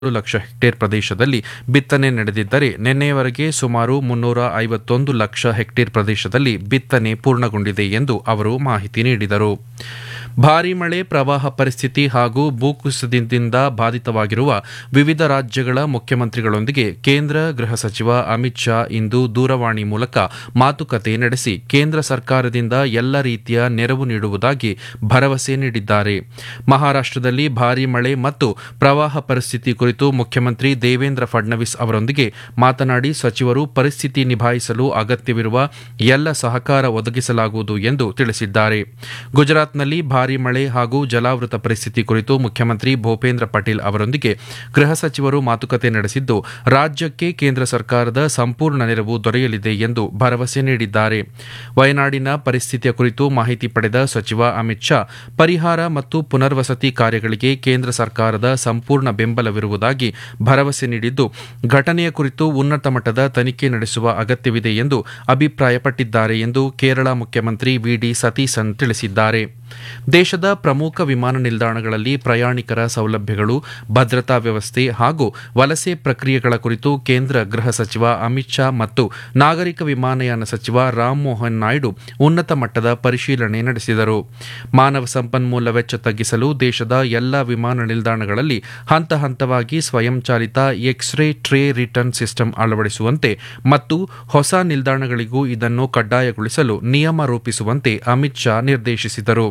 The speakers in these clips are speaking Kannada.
ಮೂರು ಲಕ್ಷ ಹೆಕ್ಟೇರ್ ಪ್ರದೇಶದಲ್ಲಿ ಬಿತ್ತನೆ ನಡೆದಿದ್ದರೆ ನಿನ್ನೆಯವರೆಗೆ ಸುಮಾರು ಮುನ್ನೂರ ಐವತ್ತೊಂದು ಲಕ್ಷ ಹೆಕ್ಟೇರ್ ಪ್ರದೇಶದಲ್ಲಿ ಬಿತ್ತನೆ ಪೂರ್ಣಗೊಂಡಿದೆ ಎಂದು ಅವರು ಮಾಹಿತಿ ನೀಡಿದರು ಭಾರೀ ಮಳೆ ಪ್ರವಾಹ ಪರಿಸ್ಥಿತಿ ಹಾಗೂ ಭೂಕುಸಿತದಿಂದ ಬಾಧಿತವಾಗಿರುವ ವಿವಿಧ ರಾಜ್ಯಗಳ ಮುಖ್ಯಮಂತ್ರಿಗಳೊಂದಿಗೆ ಕೇಂದ್ರ ಗೃಹ ಸಚಿವ ಅಮಿತ್ ಶಾ ಇಂದು ದೂರವಾಣಿ ಮೂಲಕ ಮಾತುಕತೆ ನಡೆಸಿ ಕೇಂದ್ರ ಸರ್ಕಾರದಿಂದ ಎಲ್ಲ ರೀತಿಯ ನೆರವು ನೀಡುವುದಾಗಿ ಭರವಸೆ ನೀಡಿದ್ದಾರೆ ಮಹಾರಾಷ್ಟದಲ್ಲಿ ಭಾರೀ ಮಳೆ ಮತ್ತು ಪ್ರವಾಹ ಪರಿಸ್ಥಿತಿ ಕುರಿತು ಮುಖ್ಯಮಂತ್ರಿ ದೇವೇಂದ್ರ ಫಡ್ನವೀಸ್ ಅವರೊಂದಿಗೆ ಮಾತನಾಡಿ ಸಚಿವರು ಪರಿಸ್ಥಿತಿ ನಿಭಾಯಿಸಲು ಅಗತ್ಯವಿರುವ ಎಲ್ಲ ಸಹಕಾರ ಒದಗಿಸಲಾಗುವುದು ಎಂದು ತಿಳಿಸಿದ್ದಾರೆ ಗುಜರಾತ್ನಲ್ಲಿ ಭಾರೀ ಮಳೆ ಹಾಗೂ ಜಲಾವೃತ ಪರಿಸ್ಥಿತಿ ಕುರಿತು ಮುಖ್ಯಮಂತ್ರಿ ಭೂಪೇಂದ್ರ ಪಟೇಲ್ ಅವರೊಂದಿಗೆ ಗೃಹ ಸಚಿವರು ಮಾತುಕತೆ ನಡೆಸಿದ್ದು ರಾಜ್ಯಕ್ಕೆ ಕೇಂದ್ರ ಸರ್ಕಾರದ ಸಂಪೂರ್ಣ ನೆರವು ದೊರೆಯಲಿದೆ ಎಂದು ಭರವಸೆ ನೀಡಿದ್ದಾರೆ ವಯನಾಡಿನ ಪರಿಸ್ಥಿತಿಯ ಕುರಿತು ಮಾಹಿತಿ ಪಡೆದ ಸಚಿವ ಅಮಿತ್ ಶಾ ಪರಿಹಾರ ಮತ್ತು ಪುನರ್ವಸತಿ ಕಾರ್ಯಗಳಿಗೆ ಕೇಂದ್ರ ಸರ್ಕಾರದ ಸಂಪೂರ್ಣ ಬೆಂಬಲವಿರುವುದಾಗಿ ಭರವಸೆ ನೀಡಿದ್ದು ಘಟನೆಯ ಕುರಿತು ಉನ್ನತ ಮಟ್ಟದ ತನಿಖೆ ನಡೆಸುವ ಅಗತ್ಯವಿದೆ ಎಂದು ಅಭಿಪ್ರಾಯಪಟ್ಟಿದ್ದಾರೆ ಎಂದು ಕೇರಳ ಮುಖ್ಯಮಂತ್ರಿ ವಿಡಿ ಸತೀಸನ್ ತಿಳಿಸಿದ್ದಾರೆ ದೇಶದ ಪ್ರಮುಖ ವಿಮಾನ ನಿಲ್ದಾಣಗಳಲ್ಲಿ ಪ್ರಯಾಣಿಕರ ಸೌಲಭ್ಯಗಳು ಭದ್ರತಾ ವ್ಯವಸ್ಥೆ ಹಾಗೂ ವಲಸೆ ಪ್ರಕ್ರಿಯೆಗಳ ಕುರಿತು ಕೇಂದ್ರ ಗೃಹ ಸಚಿವ ಅಮಿತ್ ಶಾ ಮತ್ತು ನಾಗರಿಕ ವಿಮಾನಯಾನ ಸಚಿವ ರಾಮಮೋಹನ್ ನಾಯ್ಡು ಉನ್ನತ ಮಟ್ಟದ ಪರಿಶೀಲನೆ ನಡೆಸಿದರು ಮಾನವ ಸಂಪನ್ಮೂಲ ವೆಚ್ಚ ತಗ್ಗಿಸಲು ದೇಶದ ಎಲ್ಲ ವಿಮಾನ ನಿಲ್ದಾಣಗಳಲ್ಲಿ ಹಂತ ಹಂತವಾಗಿ ಸ್ವಯಂಚಾಲಿತ ಎಕ್ಸ್ರೇ ಟ್ರೇ ರಿಟರ್ನ್ ಸಿಸ್ಟಮ್ ಅಳವಡಿಸುವಂತೆ ಮತ್ತು ಹೊಸ ನಿಲ್ದಾಣಗಳಿಗೂ ಇದನ್ನು ಕಡ್ಡಾಯಗೊಳಿಸಲು ನಿಯಮ ರೂಪಿಸುವಂತೆ ಅಮಿತ್ ಶಾ ನಿರ್ದೇಶಿಸಿದರು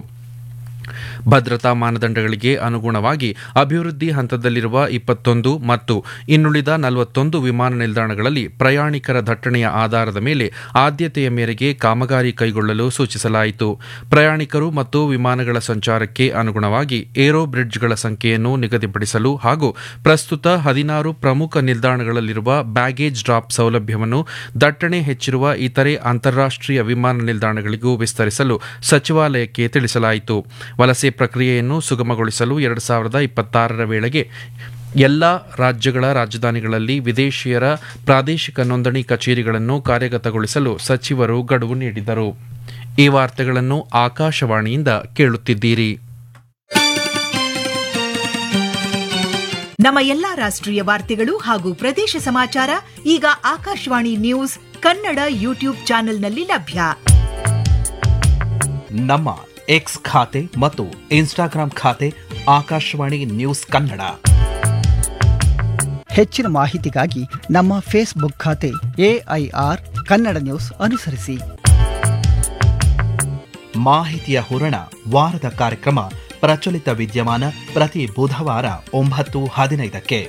ಭದ್ರತಾ ಮಾನದಂಡಗಳಿಗೆ ಅನುಗುಣವಾಗಿ ಅಭಿವೃದ್ಧಿ ಹಂತದಲ್ಲಿರುವ ಇಪ್ಪತ್ತೊಂದು ಮತ್ತು ಇನ್ನುಳಿದ ನಲವತ್ತೊಂದು ವಿಮಾನ ನಿಲ್ದಾಣಗಳಲ್ಲಿ ಪ್ರಯಾಣಿಕರ ದಟ್ಟಣೆಯ ಆಧಾರದ ಮೇಲೆ ಆದ್ಯತೆಯ ಮೇರೆಗೆ ಕಾಮಗಾರಿ ಕೈಗೊಳ್ಳಲು ಸೂಚಿಸಲಾಯಿತು ಪ್ರಯಾಣಿಕರು ಮತ್ತು ವಿಮಾನಗಳ ಸಂಚಾರಕ್ಕೆ ಅನುಗುಣವಾಗಿ ಏರೋ ಬ್ರಿಡ್ಜ್ಗಳ ಸಂಖ್ಯೆಯನ್ನು ನಿಗದಿಪಡಿಸಲು ಹಾಗೂ ಪ್ರಸ್ತುತ ಹದಿನಾರು ಪ್ರಮುಖ ನಿಲ್ದಾಣಗಳಲ್ಲಿರುವ ಬ್ಯಾಗೇಜ್ ಡ್ರಾಪ್ ಸೌಲಭ್ಯವನ್ನು ದಟ್ಟಣೆ ಹೆಚ್ಚಿರುವ ಇತರೆ ಅಂತಾರಾಷ್ಟೀಯ ವಿಮಾನ ನಿಲ್ದಾಣಗಳಿಗೂ ವಿಸ್ತರಿಸಲು ಸಚಿವಾಲಯಕ್ಕೆ ತಿಳಿಸಲಾಯಿತು ವಲಸೆ ಪ್ರಕ್ರಿಯೆಯನ್ನು ಸುಗಮಗೊಳಿಸಲು ಎರಡು ಸಾವಿರದ ಇಪ್ಪತ್ತಾರರ ವೇಳೆಗೆ ಎಲ್ಲ ರಾಜ್ಯಗಳ ರಾಜಧಾನಿಗಳಲ್ಲಿ ವಿದೇಶಿಯರ ಪ್ರಾದೇಶಿಕ ನೋಂದಣಿ ಕಚೇರಿಗಳನ್ನು ಕಾರ್ಯಗತಗೊಳಿಸಲು ಸಚಿವರು ಗಡುವು ನೀಡಿದರು ಈ ವಾರ್ತೆಗಳನ್ನು ಆಕಾಶವಾಣಿಯಿಂದ ಕೇಳುತ್ತಿದ್ದೀರಿ ನಮ್ಮ ಎಲ್ಲಾ ರಾಷ್ಟ್ರೀಯ ವಾರ್ತೆಗಳು ಹಾಗೂ ಪ್ರದೇಶ ಸಮಾಚಾರ ಈಗ ಆಕಾಶವಾಣಿ ನ್ಯೂಸ್ ಕನ್ನಡ ಯೂಟ್ಯೂಬ್ ಚಾನೆಲ್ನಲ್ಲಿ ಲಭ್ಯ ನಮ್ಮ ಎಕ್ಸ್ ಖಾತೆ ಮತ್ತು ಇನ್ಸ್ಟಾಗ್ರಾಂ ಖಾತೆ ಆಕಾಶವಾಣಿ ನ್ಯೂಸ್ ಕನ್ನಡ ಹೆಚ್ಚಿನ ಮಾಹಿತಿಗಾಗಿ ನಮ್ಮ ಫೇಸ್ಬುಕ್ ಖಾತೆ ಎಐಆರ್ ಕನ್ನಡ ನ್ಯೂಸ್ ಅನುಸರಿಸಿ ಮಾಹಿತಿಯ ಹೂರಣ ವಾರದ ಕಾರ್ಯಕ್ರಮ ಪ್ರಚಲಿತ ವಿದ್ಯಮಾನ ಪ್ರತಿ ಬುಧವಾರ ಒಂಬತ್ತು ಹದಿನೈದಕ್ಕೆ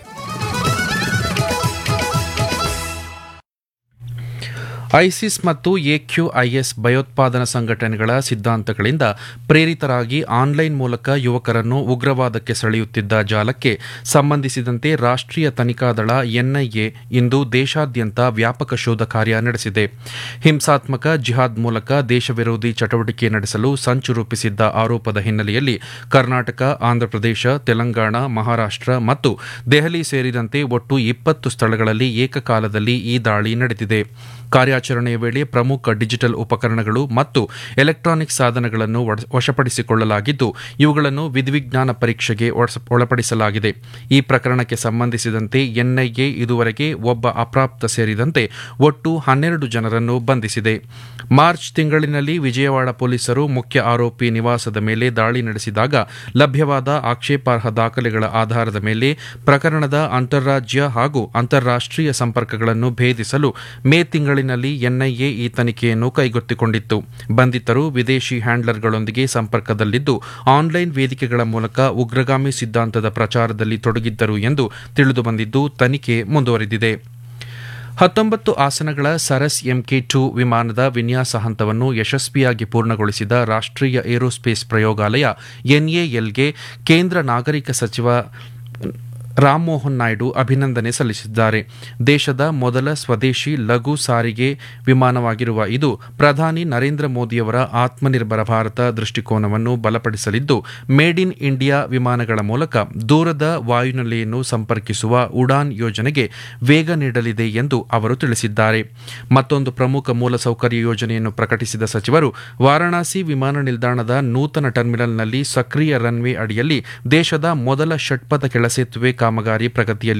ಐಸಿಸ್ ಮತ್ತು ಎಕ್ಯುಐಎಸ್ ಭಯೋತ್ಪಾದನಾ ಸಂಘಟನೆಗಳ ಸಿದ್ಧಾಂತಗಳಿಂದ ಪ್ರೇರಿತರಾಗಿ ಆನ್ಲೈನ್ ಮೂಲಕ ಯುವಕರನ್ನು ಉಗ್ರವಾದಕ್ಕೆ ಸೆಳೆಯುತ್ತಿದ್ದ ಜಾಲಕ್ಕೆ ಸಂಬಂಧಿಸಿದಂತೆ ರಾಷ್ಟ್ರೀಯ ತನಿಖಾ ದಳ ಎನ್ಐಎ ಇಂದು ದೇಶಾದ್ಯಂತ ವ್ಯಾಪಕ ಶೋಧ ಕಾರ್ಯ ನಡೆಸಿದೆ ಹಿಂಸಾತ್ಮಕ ಜಿಹಾದ್ ಮೂಲಕ ದೇಶ ವಿರೋಧಿ ಚಟುವಟಿಕೆ ನಡೆಸಲು ಸಂಚು ರೂಪಿಸಿದ್ದ ಆರೋಪದ ಹಿನ್ನೆಲೆಯಲ್ಲಿ ಕರ್ನಾಟಕ ಆಂಧ್ರಪ್ರದೇಶ ತೆಲಂಗಾಣ ಮಹಾರಾಷ್ಟ್ರ ಮತ್ತು ದೆಹಲಿ ಸೇರಿದಂತೆ ಒಟ್ಟು ಇಪ್ಪತ್ತು ಸ್ಥಳಗಳಲ್ಲಿ ಏಕಕಾಲದಲ್ಲಿ ಈ ದಾಳಿ ನಡೆದಿದೆ ಕಾರ್ಯಾಚರಣೆಯ ವೇಳೆ ಪ್ರಮುಖ ಡಿಜಿಟಲ್ ಉಪಕರಣಗಳು ಮತ್ತು ಎಲೆಕ್ಟ್ರಾನಿಕ್ ಸಾಧನಗಳನ್ನು ವಶಪಡಿಸಿಕೊಳ್ಳಲಾಗಿದ್ದು ಇವುಗಳನ್ನು ವಿಧಿವಿಜ್ಞಾನ ಪರೀಕ್ಷೆಗೆ ಒಳಪಡಿಸಲಾಗಿದೆ ಈ ಪ್ರಕರಣಕ್ಕೆ ಸಂಬಂಧಿಸಿದಂತೆ ಎನ್ಐಎ ಇದುವರೆಗೆ ಒಬ್ಬ ಅಪ್ರಾಪ್ತ ಸೇರಿದಂತೆ ಒಟ್ಟು ಹನ್ನೆರಡು ಜನರನ್ನು ಬಂಧಿಸಿದೆ ಮಾರ್ಚ್ ತಿಂಗಳಿನಲ್ಲಿ ವಿಜಯವಾಡ ಪೊಲೀಸರು ಮುಖ್ಯ ಆರೋಪಿ ನಿವಾಸದ ಮೇಲೆ ದಾಳಿ ನಡೆಸಿದಾಗ ಲಭ್ಯವಾದ ಆಕ್ಷೇಪಾರ್ಹ ದಾಖಲೆಗಳ ಆಧಾರದ ಮೇಲೆ ಪ್ರಕರಣದ ಅಂತಾರಾಜ್ಯ ಹಾಗೂ ಅಂತಾರಾಷ್ಟೀಯ ಸಂಪರ್ಕಗಳನ್ನು ಭೇದಿಸಲು ಮೇ ತಿಂಗಳಿನಲ್ಲಿ ಎನ್ಐಎ ಈ ತನಿಖೆಯನ್ನು ಕೈಗೆತ್ತಿಕೊಂಡಿತ್ತು ಬಂಧಿತರು ವಿದೇಶಿ ಹ್ಯಾಂಡ್ಲರ್ಗಳೊಂದಿಗೆ ಸಂಪರ್ಕದಲ್ಲಿದ್ದು ಆನ್ಲೈನ್ ವೇದಿಕೆಗಳ ಮೂಲಕ ಉಗ್ರಗಾಮಿ ಸಿದ್ಧಾಂತದ ಪ್ರಚಾರದಲ್ಲಿ ತೊಡಗಿದ್ದರು ಎಂದು ತಿಳಿದುಬಂದಿದ್ದು ತನಿಖೆ ಮುಂದುವರೆದಿದೆ ಹತ್ತೊಂಬತ್ತು ಆಸನಗಳ ಸರಸ್ ಎಂಕೆ ಟು ವಿಮಾನದ ವಿನ್ಯಾಸ ಹಂತವನ್ನು ಯಶಸ್ವಿಯಾಗಿ ಪೂರ್ಣಗೊಳಿಸಿದ ರಾಷ್ಟ್ರೀಯ ಏರೋಸ್ಪೇಸ್ ಪ್ರಯೋಗಾಲಯ ಎನ್ಎಎಲ್ಗೆ ಕೇಂದ್ರ ನಾಗರಿಕ ಸಚಿವ ರಾಮಮೋಹನ್ ನಾಯ್ಡು ಅಭಿನಂದನೆ ಸಲ್ಲಿಸಿದ್ದಾರೆ ದೇಶದ ಮೊದಲ ಸ್ವದೇಶಿ ಲಘು ಸಾರಿಗೆ ವಿಮಾನವಾಗಿರುವ ಇದು ಪ್ರಧಾನಿ ನರೇಂದ್ರ ಮೋದಿಯವರ ಆತ್ಮನಿರ್ಭರ ಭಾರತ ದೃಷ್ಟಿಕೋನವನ್ನು ಬಲಪಡಿಸಲಿದ್ದು ಮೇಡ್ ಇನ್ ಇಂಡಿಯಾ ವಿಮಾನಗಳ ಮೂಲಕ ದೂರದ ವಾಯುನೆಲೆಯನ್ನು ಸಂಪರ್ಕಿಸುವ ಉಡಾನ್ ಯೋಜನೆಗೆ ವೇಗ ನೀಡಲಿದೆ ಎಂದು ಅವರು ತಿಳಿಸಿದ್ದಾರೆ ಮತ್ತೊಂದು ಪ್ರಮುಖ ಮೂಲಸೌಕರ್ಯ ಯೋಜನೆಯನ್ನು ಪ್ರಕಟಿಸಿದ ಸಚಿವರು ವಾರಾಣಸಿ ವಿಮಾನ ನಿಲ್ದಾಣದ ನೂತನ ಟರ್ಮಿನಲ್ನಲ್ಲಿ ಸಕ್ರಿಯ ರನ್ವೇ ಅಡಿಯಲ್ಲಿ ದೇಶದ ಮೊದಲ ಷಟ್ಪಥ ಕೆಳಸೇತುವೆ ಕಾಮ ಕಾಮಗಾರಿ ಪ್ರಗತಿಯಲ್ಲಿ